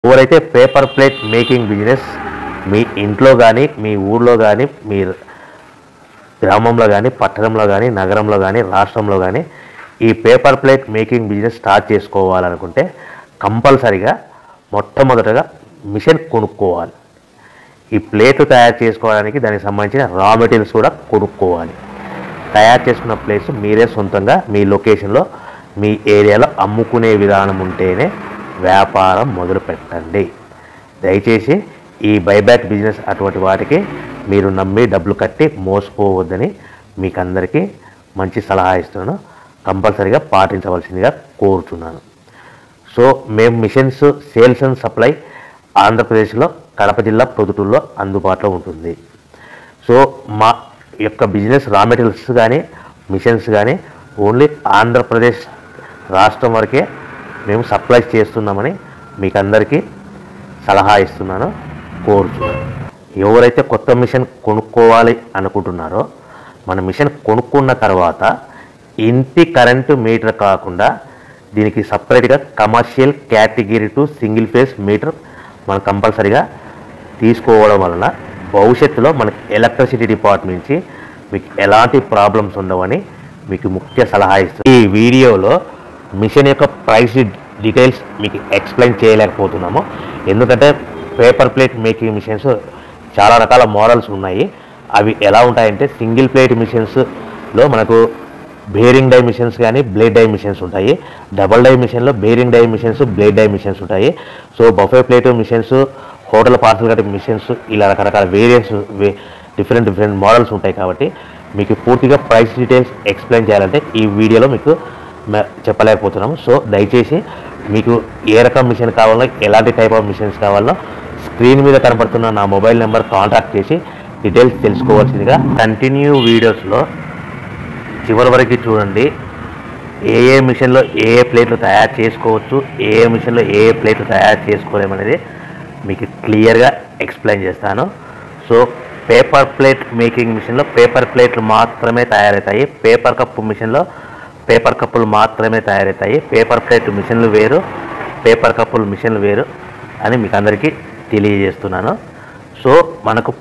ఎవరైతే paper plate making business మీ ఇంట్లో కానీ మీ ఊర్లో కానీ మీ గ్రామంలో కానీ పట్టణంలో కానీ నగరంలో కానీ రాష్ట్రంలో కానీ ఈ paper plate making business start చేసుకోవాలనుకుంటే కంపల్సరిగా మొట్టమొదటగా మిషన్ కొనుక్కోవాలి ఈ ప్లేట్లు తయారు చేసుకోవడానికి దానికి సంబంధించిన రా మెటీరియల్స్ కూడా కొనుక్కోవాలి తయారు చేసుకున్న ప్లేస్ మీరే సొంతంగా మీ లొకేషన్లో మీ ఏరియాలో అమ్ముకునే విధానం ఉంటేనే వ్యాపారం మొదలు పెట్టండి దయచేసి ఈ బైబ్యాక్ బిజినెస్ అటువంటి వాటికి మీరు నమ్మి డబ్బులు కట్టి మోసపోవద్దని మీకు అందరికీ మంచి సలహా ఇస్తున్నాను కంపల్సరీగా పాటించవలసిందిగా కోరుతున్నాను సో మేము మిషన్స్ సేల్స్ అండ్ సప్లై ఆంధ్రప్రదేశ్లో కడప జిల్లా ప్రొద్దుటూరులో అందుబాటులో ఉంటుంది సో మా యొక్క బిజినెస్ రా మెటీరియల్స్ కానీ మిషన్స్ కానీ ఓన్లీ ఆంధ్రప్రదేశ్ రాష్ట్రం వరకే మేము సప్లై చేస్తున్నామని మీకు అందరికీ సలహా ఇస్తున్నాను కోరుచున్నాను ఎవరైతే కొత్త మిషన్ కొనుక్కోవాలి అనుకుంటున్నారో మన మిషన్ కొనుక్కున్న తర్వాత ఇంటి కరెంటు మీటర్ కాకుండా దీనికి సపరేట్గా commercial category two single phase meter మనం కంపల్సరీగా తీసుకోవడం వలన భవిష్యత్తులో మనకి ఎలక్ట్రిసిటీ డిపార్ట్మెంట్ నుంచి మీకు ఎలాంటి ప్రాబ్లమ్స్ ఉండవని మీకు ముఖ్య సలహా ఇస్తుంది ఈ వీడియోలో మిషన్ యొక్క ప్రైస్ డీటెయిల్స్ మీకు ఎక్స్ప్లెయిన్ చేయలేకపోతున్నాము ఎందుకంటే పేపర్ ప్లేట్ మేకింగ్ మిషన్స్ చాలా రకాల మోడల్స్ ఉన్నాయి అవి ఎలా ఉంటాయంటే సింగిల్ ప్లేట్ మిషన్స్లో మనకు బేరింగ్ డై మిషన్స్ కానీ బ్లేడ్ డై మిషన్స్ ఉంటాయి డబల్ డై మిషన్లో bearing die machines blade die machines ఉంటాయి so buffet plate machines hotel parcel కట్టే మిషన్స్ ఇలా రకరకాల వేరియన్స్ డిఫరెంట్ డిఫరెంట్ మోడల్స్ ఉంటాయి కాబట్టి మీకు పూర్తిగా ప్రైస్ డీటెయిల్స్ ఎక్స్ప్లెయిన్ చేయాలంటే ఈ వీడియోలో మీకు మ- చెప్పలేకపోతున్నాము సో దయచేసి మీకు ఏ రకం మిషన్ కావాలో ఎలాంటి టైప్ ఆఫ్ మిషన్స్ కావాలో స్క్రీన్ మీద కనపడుతున్న నా మొబైల్ నెంబర్ కాంటాక్ట్ చేసి డీటెయిల్స్ తెలుసుకోవాల్సిందిగా కంటిన్యూ వీడియోస్లో చివరి వరకు చూడండి ఏ ఏ మిషన్లో ఏ ఏ ప్లేట్లు తయారు చేసుకోవచ్చు ఏ ఏ మిషన్లో ఏ ఏ ప్లేట్లు తయారు చేసుకోలేమనేది మీకు క్లియర్గా ఎక్స్ప్లెయిన్ చేస్తాను సో పేపర్ ప్లేట్ మేకింగ్ మిషన్లో పేపర్ ప్లేట్లు మాత్రమే తయారవుతాయి పేపర్ కప్పు మిషన్లో పేపర్ కప్పులు మాత్రమే తయారవుతాయి పేపర్ ప్లేట్ మిషన్లు వేరు పేపర్ కప్పులు మిషన్లు వేరు అని మీకు అందరికీ తెలియజేస్తున్నాను సో మనకు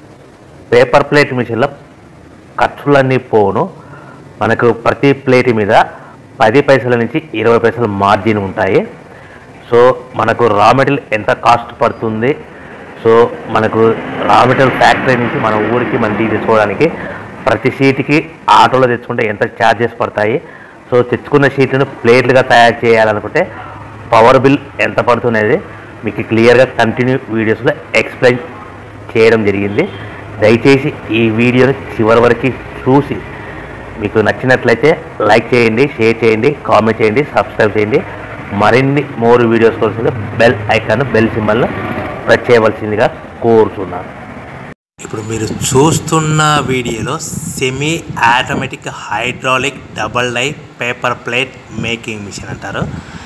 పేపర్ ప్లేట్ మిషన్లో ఖర్చులన్నీ పోను మనకు ప్రతి ప్లేట్ మీద పది పైసల నుంచి ఇరవై పైసల మార్జిన్ ఉంటాయి సో మనకు రా మెటీరియల్ ఎంత కాస్ట్ పడుతుంది సో మనకు రా మెటీరియల్ ఫ్యాక్టరీ నుంచి మన ఊరికి మన ఇంటికి తెచ్చుకోవడానికి ప్రతి షీట్కి ఆటోలో తెచ్చుకుంటే ఎంత ఛార్జెస్ పడతాయి సో తెచ్చుకున్న షీట్లను ప్లేట్లుగా తయారు చేయాలనుకుంటే పవర్ బిల్ ఎంత పడుతున్నది మీకు క్లియర్గా కంటిన్యూ వీడియోస్లో ఎక్స్ప్లెయిన్ చేయడం జరిగింది దయచేసి ఈ వీడియోని చివరి వరకు చూసి మీకు నచ్చినట్లయితే లైక్ చేయండి షేర్ చేయండి కామెంట్ చేయండి సబ్స్క్రైబ్ చేయండి మరిన్ని మోర్ వీడియోస్ కోసం బెల్ ఐకాన్ బెల్ సింబల్ను ప్రెస్ చేయవలసిందిగా కోరుతున్నాను ఇప్పుడు మీరు చూస్తున్న వీడియోలో semi automatic hydraulic double die paper plate making machine అంటారు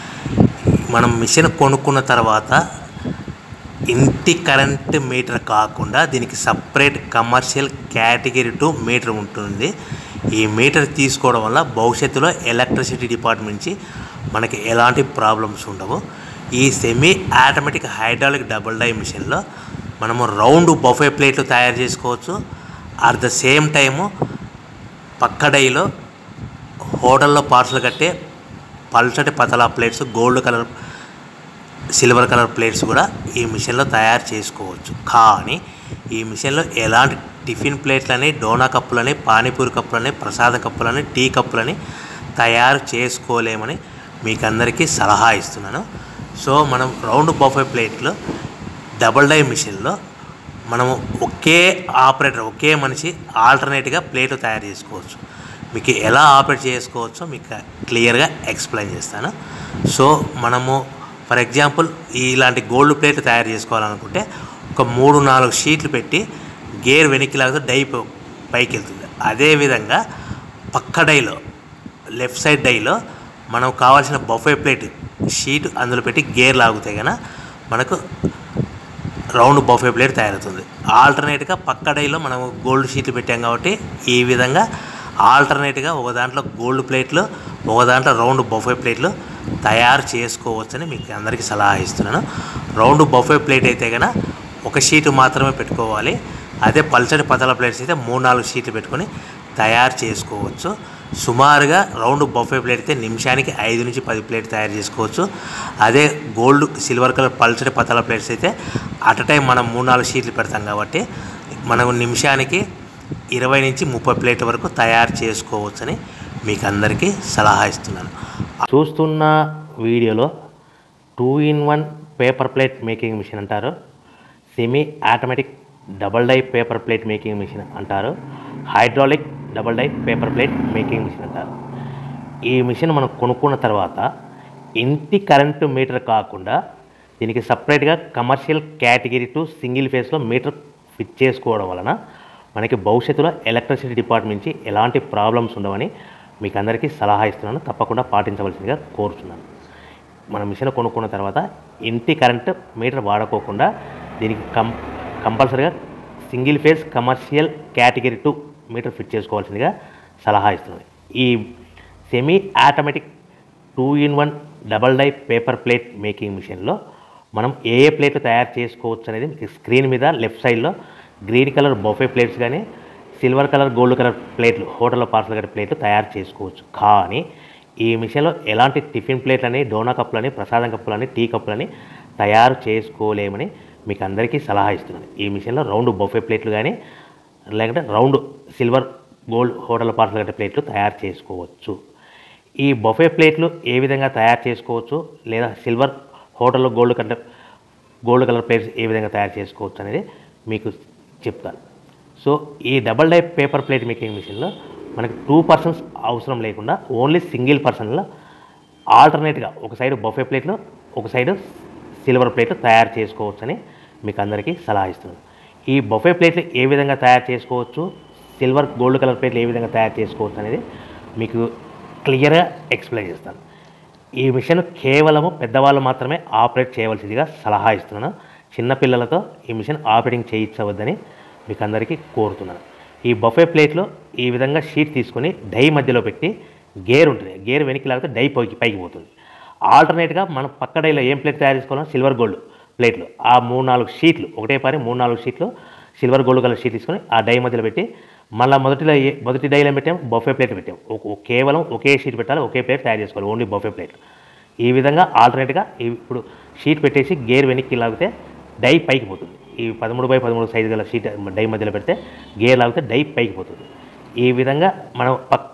మనం మిషన్ కొనుక్కున్న తర్వాత ఇంటి కరెంట్ మీటర్ కాకుండా దీనికి separate commercial category two meter ఉంటుంది ఈ మీటర్ తీసుకోవడం వల్ల భవిష్యత్తులో ఎలక్ట్రిసిటీ డిపార్ట్మెంట్ నుంచి మనకి ఎలాంటి ప్రాబ్లమ్స్ ఉండవు ఈ semi automatic hydraulic double die మిషన్లో మనము రౌండ్ బఫే ప్లేట్లు తయారు చేసుకోవచ్చు అట్ ద సేమ్ టైము పక్క డైలో హోటల్లో పార్సల్ కట్టే పల్చటి పతలా plates gold colour silver colour plates కూడా ఈ మిషన్లో తయారు చేసుకోవచ్చు కానీ ఈ మిషన్లో ఎలాంటి టిఫిన్ ప్లేట్లని డోనా కప్పులని పానీపూరి కప్పులని ప్రసాద కప్పులని టీ కప్పులని తయారు చేసుకోలేమని మీకు అందరికీ సలహా ఇస్తున్నాను సో మనం రౌండ్ బఫే ప్లేట్లో డబల్ డై మిషన్లో మనము ఒకే ఆపరేటర్ ఒకే మనిషి ఆల్టర్నేట్గా ప్లేట్లు తయారు చేసుకోవచ్చు మీకు ఎలా ఆపరేట్ చేసుకోవచ్చో మీకు క్లియర్గా ఎక్స్ప్లెయిన్ చేస్తాను సో మనము ఫర్ ఎగ్జాంపుల్ ఇలాంటి గోల్డ్ ప్లేట్ తయారు చేసుకోవాలనుకుంటే ఒక మూడు నాలుగు షీట్లు పెట్టి గేర్ వెనక్కి లాగితే డై ప- పైకి వెళ్తుంది అదేవిధంగా పక్క డైలో లెఫ్ట్ సైడ్ డైలో మనం కావాల్సిన బఫే ప్లేట్ షీట్ అందులో పెట్టి గేర్ లాగితే కనుక మనకు రౌండ్ బఫే ప్లేట్ తయారవుతుంది ఆల్టర్నేట్గా పక్క డైలో మనం గోల్డ్ షీట్లు పెట్టాం కాబట్టి ఈ విధంగా ఆల్టర్నేట్గా ఒక దాంట్లో గోల్డ్ ప్లేట్లు ఒక దాంట్లో రౌండ్ బొఫే ప్లేట్లు తయారు చేసుకోవచ్చని మీకు అందరికీ సలహా ఇస్తున్నాను రౌండ్ బొఫే ప్లేట్ అయితే కనుక ఒక షీటు మాత్రమే పెట్టుకోవాలి అదే పల్చడి పతల ప్లేట్స్ అయితే మూడు నాలుగు షీట్లు పెట్టుకొని తయారు చేసుకోవచ్చు సుమారుగా రౌండ్ బొఫే ప్లేట్ అయితే నిమిషానికి ఐదు నుంచి పది ప్లేట్ తయారు చేసుకోవచ్చు అదే గోల్డ్ సిల్వర్ కలర్ పల్చడి పతల ప్లేట్స్ అయితే అట్ టైం మనం మూడు నాలుగు షీట్లు పెడతాం కాబట్టి మనం నిమిషానికి ఇరవై నుంచి ముప్పై ప్లేట్ల వరకు తయారు చేసుకోవచ్చని మీకు అందరికీ సలహా ఇస్తున్నాను చూస్తున్న వీడియోలో two in one paper plate making machine అంటారు semi automatic double die paper plate making machine అంటారు hydraulic double die paper plate making machine అంటారు ఈ మిషన్ మనం కొనుక్కున్న తర్వాత ఇంటి కరెంటు మీటర్ కాకుండా దీనికి సపరేట్గా కమర్షియల్ కేటగిరీ టు సింగిల్ ఫేస్లో మీటర్ ఫిట్ చేసుకోవడం వలన మనకి భవిష్యత్తులో ఎలక్ట్రిసిటీ డిపార్ట్మెంట్ నుంచి ఎలాంటి ప్రాబ్లమ్స్ ఉండవని మీకు అందరికీ సలహా ఇస్తున్నాను తప్పకుండా పాటించవలసిందిగా కోరుతున్నాను మన మిషన్ కొనుక్కున్న తర్వాత ఇంటి కరెంట్ మీటర్ వాడుకోకుండా దీనికి కం కంపల్సరీగా single phase commercial category two meter fit చేసుకోవాల్సిందిగా సలహా ఇస్తున్నాను ఈ semi automatic two in one double die paper plate making మిషన్లో మనం ఏ ఏ ప్లేట్లు తయారు చేసుకోవచ్చు అనేది మీకు స్క్రీన్ మీద లెఫ్ట్ సైడ్లో గ్రీన్ కలర్ బొఫే ప్లేట్స్ కానీ సిల్వర్ కలర్ గోల్డ్ కలర్ ప్లేట్లు హోటల్లో పార్సల్ గట్టి ప్లేట్లు తయారు చేసుకోవచ్చు కానీ ఈ మిషన్లో ఎలాంటి టిఫిన్ ప్లేట్లని డోనా కప్పులని ప్రసాదం కప్పులని టీ కప్పులని తయారు చేసుకోలేమని మీకు అందరికీ సలహా ఇస్తున్నాను ఈ మిషన్లో రౌండ్ బొఫే ప్లేట్లు కానీ లేకుంటే round silver gold hotel parcel గట్టి ప్లేట్లు తయారు చేసుకోవచ్చు ఈ బొఫే ప్లేట్లు ఏ విధంగా తయారు చేసుకోవచ్చు లేదా సిల్వర్ హోటల్లో gold colour gold colour plates ఏ విధంగా తయారు చేసుకోవచ్చు అనేది మీకు చెప్తాను సో ఈ double die paper plate making మిషన్లో మనకి టూ పర్సన్స్ అవసరం లేకుండా ఓన్లీ సింగిల్ పర్సన్లో ఆల్టర్నేట్గా ఒక సైడ్ బొఫే ప్లేట్లు ఒక సైడ్ సిల్వర్ ప్లేట్లు తయారు చేసుకోవచ్చని మీకు అందరికీ సలహా ఇస్తున్నాను ఈ బొఫే ప్లేట్లు ఏ విధంగా తయారు చేసుకోవచ్చు సిల్వర్ గోల్డ్ కలర్ ప్లేట్లు ఏ విధంగా తయారు చేసుకోవచ్చు అనేది మీకు క్లియర్గా ఎక్స్ప్లెయిన్ చేస్తాను ఈ మిషన్ కేవలము పెద్దవాళ్ళు మాత్రమే ఆపరేట్ చేయవలసిందిగా సలహా ఇస్తున్నాను చిన్నపిల్లలతో ఈ మిషన్ ఆపరేటింగ్ చేయించవద్దని మీకు అందరికీ కోరుతున్నాను ఈ బఫే ప్లేట్లో ఈ విధంగా షీట్ తీసుకొని డై మధ్యలో పెట్టి గేర్ ఉంటుంది గేర్ వెనక్కి లాగితే డై పైకి పైకి పోతుంది ఆల్టర్నేట్గా మనం పక్క డైలో ఏం ప్లేట్ తయారు చేసుకోవాలో సిల్వర్ గోల్డ్ ప్లేట్లు ఆ మూడు నాలుగు షీట్లు ఒకటే పారి మూడు నాలుగు షీట్లు సిల్వర్ గోల్డ్ కలర్ షీట్ తీసుకొని ఆ డై మధ్యలో పెట్టి మళ్ళీ మొదటిలో ఏ- మొదటి డైలో పెట్టాం బఫే ప్లేట్ పెట్టాం ఒక- కేవలం ఒకే షీట్ పెట్టాలి ఒకే ప్లేట్ తయారు చేసుకోవాలి ఓన్లీ బఫే ప్లేట్ ఈ విధంగా ఆల్టర్నేట్గా ఇప్పుడు షీట్ పెట్టేసి గేర్ వెనక్కి లాగితే డై పైకి పోతుంది ఈ పదమూడు బై పదమూడు సైజు గల షీట్ డై మధ్యలో పెడితే గేర్ లాగితే డై పైకి పోతుంది ఈ విధంగా మనం పక్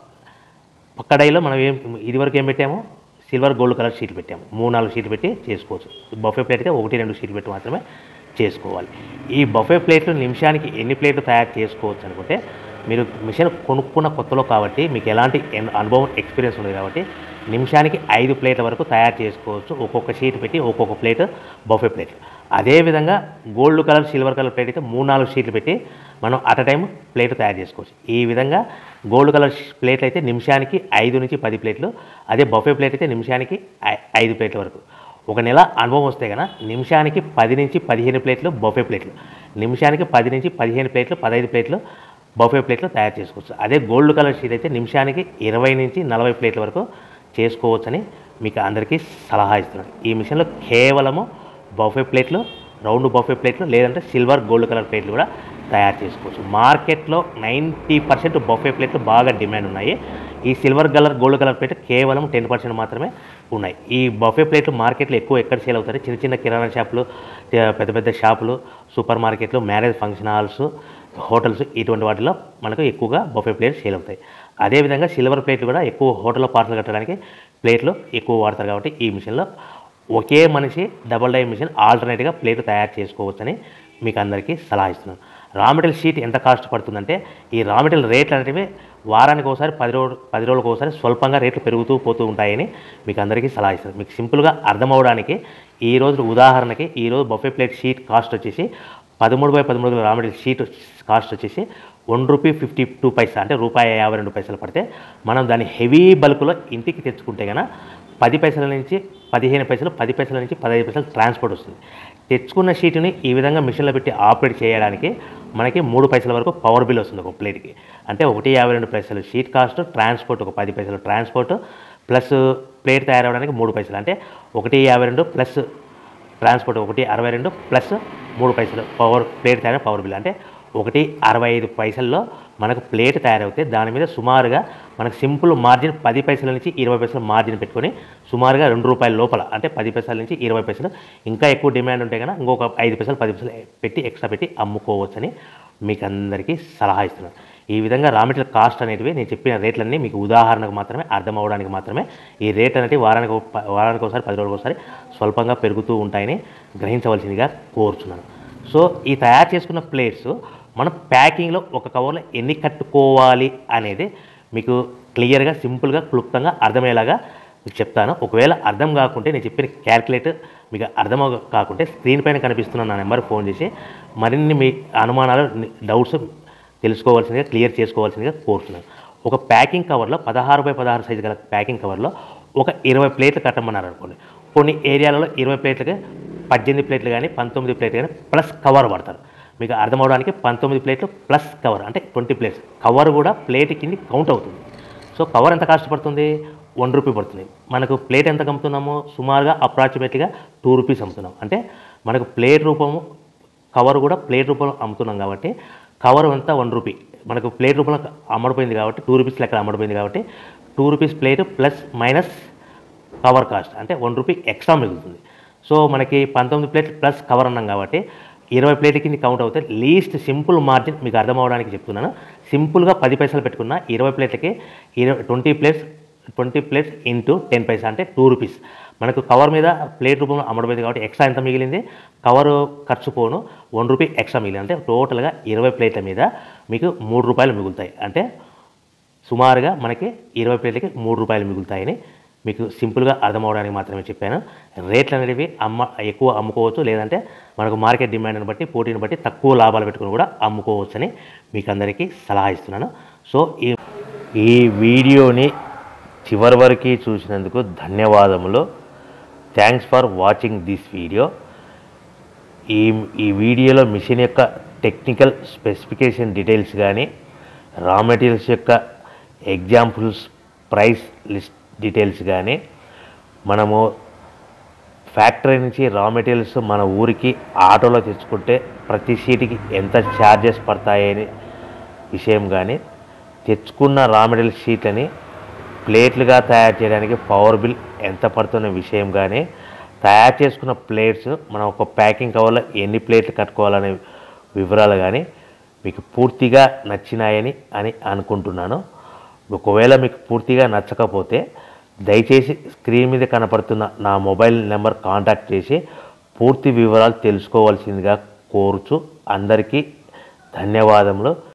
పక్క డైలో మనం ఏం ఇదివరకు ఏం పెట్టాము సిల్వర్ గోల్డ్ కలర్ షీట్ పెట్టాము మూడు నాలుగు షీట్లు పెట్టి చేసుకోవచ్చు బఫే ప్లేట్ అయితే ఒకటి రెండు షీట్లు పెట్టి మాత్రమే చేసుకోవాలి ఈ బఫే ప్లేట్లు నిమిషానికి ఎన్ని ప్లేట్లు తయారు చేసుకోవచ్చు అనుకుంటే మీరు మిషన్ కొనుక్కున్న కొత్తలో కాబట్టి మీకు ఎలాంటి ఎన్- అనుభవం ఎక్స్పీరియన్స్ ఉంది కాబట్టి నిమిషానికి ఐదు ప్లేట్ల వరకు తయారు చేసుకోవచ్చు ఒక్కొక్క షీట్ పెట్టి ఒక్కొక్క ప్లేట్ బఫే ప్లేట్ అదేవిధంగా gold colour silver colour plate అయితే మూడు నాలుగు షీట్లు పెట్టి మనం అట్ అ టైం ప్లేట్ తయారు చేసుకోవచ్చు ఈ విధంగా గోల్డ్ కలర్ ప్లేట్ అయితే నిమిషానికి ఐదు నుంచి పది ప్లేట్లు అదే బఫే ప్లేట్ అయితే నిమిషానికి ఐ- ఐదు ప్లేట్ల వరకు ఒక నెల అనుభవం వస్తే కనుక నిమిషానికి పది నుంచి పదిహేను ప్లేట్లు బఫే ప్లేట్లు నిమిషానికి పది నుంచి పదిహేను ప్లేట్లు పదహైదు ప్లేట్లు బఫే ప్లేట్లు తయారు చేసుకోవచ్చు అదే గోల్డ్ కలర్ షీట్ అయితే నిమిషానికి ఇరవై నుంచి నలభై ప్లేట్ల వరకు చేసుకోవచ్చని మీకు అందరికీ సలహా ఇస్తున్నాను ఈ మిషన్లో కేవలము బఫే ప్లేట్లు రౌండ్ బఫే ప్లేట్లు లేదంటే సిల్వర్ గోల్డ్ కలర్ ప్లేట్లు కూడా తయారు చేసుకోవచ్చు మార్కెట్లో నైంటీ పర్సెంట్ బఫే ప్లేట్లు బాగా డిమాండ్ ఉన్నాయి ఈ silver colour gold colour plate కేవలం టెన్ పర్సెంట్ మాత్రమే ఉన్నాయి ఈ బఫే ప్లేట్లు మార్కెట్లో ఎక్కువ ఎక్కడ సేల్ అవుతాయి చిన్న చిన్న కిరాణా షాపులు తే- పెద్ద పెద్ద షాపులు సూపర్ మార్కెట్లు మ్యారేజ్ ఫంక్షన్ హాల్స్ హోటల్స్ ఇటువంటి వాటిలో మనకు ఎక్కువగా బఫే ప్లేట్స్ సేల్ అవుతాయి అదేవిధంగా సిల్వర్ ప్లేట్లు కూడా ఎక్కువ హోటల్లో పార్సల్ కట్టడానికి ప్లేట్లు ఎక్కువ వాడతారు కాబట్టి ఈ మిషన్లో ఒకే మనిషి డబల్ డై మిషన్ ఆల్టర్నేట్గా ప్లేట్ తయారు చేసుకోవచ్చని మీకు అందరికీ సలహా ఇస్తున్నాను రా మెటీరియల్ షీట్ ఎంత కాస్ట్ పడుతుందంటే ఈ రా మెటీరియల్ రేట్లు అనేవి వారానికి ఒకసారి పది రోజు పది రోజులకు ఒకసారి స్వల్పంగా రేట్లు పెరుగుతూ పోతూ ఉంటాయని మీకు అందరికీ సలహా ఇస్తున్నాను మీకు సింపుల్గా అర్థమవడానికి ఈ రోజు ఉదాహరణకి ఈ రోజు బఫే ప్లేట్ షీట్ కాస్ట్ వచ్చేసి పదమూడు బై పదమూడు రా మెటీరియల్ షీట్ కాస్ట్ వచ్చేసి one rupee fifty two paisa అంటే రూపాయి యాభై రెండు పైసలు పడితే మనం దాన్ని హెవీ బల్క్లో ఇంటికి తెచ్చుకుంటే కనుక పది పైసల నుంచి పదిహేను పైసలు పది పైసల నుంచి పదహైదు పైసలు ట్రాన్స్పోర్ట్ వస్తుంది తెచ్చుకున్న షీట్ని ఈ విధంగా మిషన్లో పెట్టి ఆపరేట్ చేయడానికి మనకి మూడు పైసల వరకు పవర్ బిల్ వస్తుంది ఒక ప్లేట్కి అంటే ఒకటి యాభై రెండు పైసలు షీట్ కాస్ట్ ట్రాన్స్పోర్ట్ ఒక పది పైసలు ట్రాన్స్పోర్ట్ ప్లస్ ప్లేట్ తయారవడానికి మూడు పైసలు అంటే ఒకటి యాభై రెండు ప్లస్ ట్రాన్స్పోర్ట్ ఒకటి అరవై రెండు ప్లస్ మూడు పైసలు పవర్ ప్లేట్ తయారు పవర్ బిల్ అంటే ఒకటి అరవై ఐదు పైసల్లో మనకు ప్లేట్ తయారవుతే దాని మీద సుమారుగా మనకు సింపుల్ మార్జిన్ పది పైసల నుంచి ఇరవై పైసలు మార్జిన్ పెట్టుకొని సుమారుగా రెండు రూపాయల లోపల అంటే పది పైసల నుంచి ఇరవై పైసలు ఇంకా ఎక్కువ డిమాండ్ ఉంటే కనుక ఇంకొక ఐదు పైసలు పది పైసలు పెట్టి ఎక్స్ట్రా పెట్టి అమ్ముకోవచ్చని మీకు అందరికీ సలహా ఇస్తున్నాను ఈ విధంగా రా మెటీరియల్ కాస్ట్ అనేటివి నేను చెప్పిన రేట్లన్నీ మీకు ఉదాహరణకు మాత్రమే అర్థం అవ్వడానికి మాత్రమే ఈ రేట్ అనేవి వారానికి ఒక- వారానికి ఒకసారి పది రోజులకు ఒకసారి స్వల్పంగా పెరుగుతూ ఉంటాయని గ్రహించవలసిందిగా కోరుచున్నాను సో ఈ తయారు చేసుకున్న ప్లేట్స్ మనం ప్యాకింగ్లో ఒక కవర్లో ఎన్ని కట్టుకోవాలి అనేది మీకు క్లియర్గా సింపుల్గా క్లుప్తంగా అర్థమయ్యేలాగా మీకు చెప్తాను ఒకవేళ అర్థం కాకుంటే నేను చెప్పిన క్యాల్కులేటర్ మీకు అర్థం అవ- కాకుంటే స్క్రీన్ పైన కనిపిస్తున్న నా నెంబర్ ఫోన్ చేసి మరిన్ని మీ అనుమానాలు డౌట్స్ తెలుసుకోవాల్సిందిగా క్లియర్ చేసుకోవాల్సిందిగా కోరుతున్నాను ఒక ప్యాకింగ్ కవర్లో పదహారు బై పదహారు సైజు గల ప్యాకింగ్ కవర్లో ఒక ఇరవై ప్లేట్లు కట్టమన్నారు అనుకోండి కొన్ని ఏరియాలలో ఇరవై ప్లేట్లకి పద్దెనిమిది ప్లేట్లు కానీ పంతొమ్మిది ప్లేట్లు కానీ ప్లస్ కవర్ పడతారు మీకు అర్థమవడానికి పంతొమ్మిది ప్లేట్లు ప్లస్ కవర్ అంటే ట్వంటీ ప్లేట్స్ కవర్ కూడా ప్లేట్ కింద కౌంట్ అవుతుంది సో కవర్ ఎంత కాస్ట్ పడుతుంది వన్ రూపీ పడుతుంది మనకు ప్లేట్ ఎంత అమ్ముతున్నాము సుమారుగా అప్రాక్సిమేట్లీగా టూ రూపీస్ అమ్ముతున్నాం అంటే మనకు ప్లేట్ రూపము కవర్ కూడా ప్లేట్ రూపంలో అమ్ముతున్నాం కాబట్టి కవర్ అంతా వన్ రూపీ మనకు ప్లేట్ రూపంలో అమ్మడిపోయింది కాబట్టి టూ రూపీస్ లెక్క అమ్మడిపోయింది కాబట్టి two rupees plate plus minus cover cost అంటే వన్ రూపీ ఎక్స్ట్రా మిగులుతుంది సో మనకి పంతొమ్మిది ప్లేట్ ప్లస్ కవర్ అన్నాం కాబట్టి ఇరవై ప్లేట్ కింద కౌంట్ అవుతే లీస్ట్ సింపుల్ మార్జిన్ మీకు అర్థం అవడానికి చెప్తున్నాను సింపుల్గా పది పైసలు పెట్టుకున్న ఇరవై ప్లేట్లకి ఇరవై twenty plates twenty plates into ten paisa అంటే టూ రూపీస్ మనకు కవర్ మీద ప్లేట్ రూపంలో అమ్మడమైంది కాబట్టి ఎక్స్ట్రా ఎంత మిగిలింది కవర్ ఖర్చు పోను వన్ రూపీ ఎక్స్ట్రా మిగిలింది అంటే టోటల్గా ఇరవై ప్లేట్ల మీద మీకు మూడు రూపాయలు మిగులుతాయి అంటే సుమారుగా మనకి ఇరవై ప్లేట్లకి మూడు రూపాయలు మిగులుతాయని మీకు సింపుల్గా అర్థం అవడానికి మాత్రమే చెప్పాను రేట్లు అనేవి అమ్మ ఎక్కువ అమ్ముకోవచ్చు లేదంటే మనకు మార్కెట్ డిమాండ్ని బట్టి పోటీని బట్టి తక్కువ లాభాలు పెట్టుకుని కూడా అమ్ముకోవచ్చని మీకు అందరికీ సలహా ఇస్తున్నాను సో ఈ ఈ వీడియోని చివరి వరకు చూసినందుకు ధన్యవాదములు thanks for watching this video ఈ ఈ వీడియోలో మిషన్ యొక్క టెక్నికల్ స్పెసిఫికేషన్ డీటెయిల్స్ కానీ రా మెటీరియల్స్ యొక్క ఎగ్జాంపుల్స్ ప్రైస్ లిస్ట్ డీటెయిల్స్ కానీ మనము ఫ్యాక్టరీ నుంచి రా మెటీరియల్స్ మన ఊరికి ఆటోలో తెచ్చుకుంటే ప్రతి సీటుకి ఎంత ఛార్జెస్ పడతాయని విషయం కానీ తెచ్చుకున్న రా మెటీరియల్ షీట్లని ప్లేట్లుగా తయారు చేయడానికి పవర్ బిల్ ఎంత పడుతున్న విషయం కానీ తయారు చేసుకున్న ప్లేట్స్ మనం ఒక ప్యాకింగ్ కవర్లో ఎన్ని ప్లేట్లు కట్టుకోవాలనే వివరాలు కానీ మీకు పూర్తిగా నచ్చినాయని అని అనుకుంటున్నాను ఒకవేళ మీకు పూర్తిగా నచ్చకపోతే దయచేసి స్క్రీన్ మీద కనపడుతున్న నా మొబైల్ నెంబర్ కాంటాక్ట్ చేసి పూర్తి వివరాలు తెలుసుకోవాల్సిందిగా కోరుచు అందరికీ ధన్యవాదములు